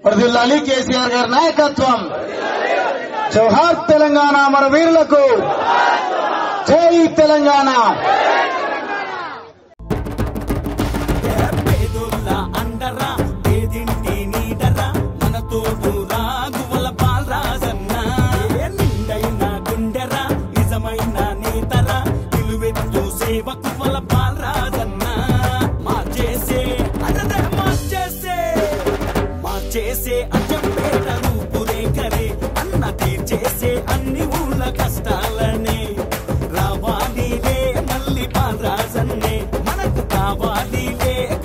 వర్ధిల్లాలి కేసీఆర్ గారి నాయకత్వం జవహర్ తెలంగాణ మన వీరులకు జై తెలంగాణ పేదోళ్ళ అండరా పేదింటి నీడరా మన తోడు రాగువల బాలరాజన్న ఏ నిండైన గుండెరా నిజమైన నేతరా నిలువెత్తు సేవకు వల బాలరాజన్న మార్చేసే అదే మార్చేసే మార్చేసే అచ్చంపేట రూపురేఖరే అన్న తీర్చేసే అన్ని ఊళ్ళ కష్టాలనే రావాలిలే మళ్ళీ బాలరాజన్నే మనకు కావాలిలే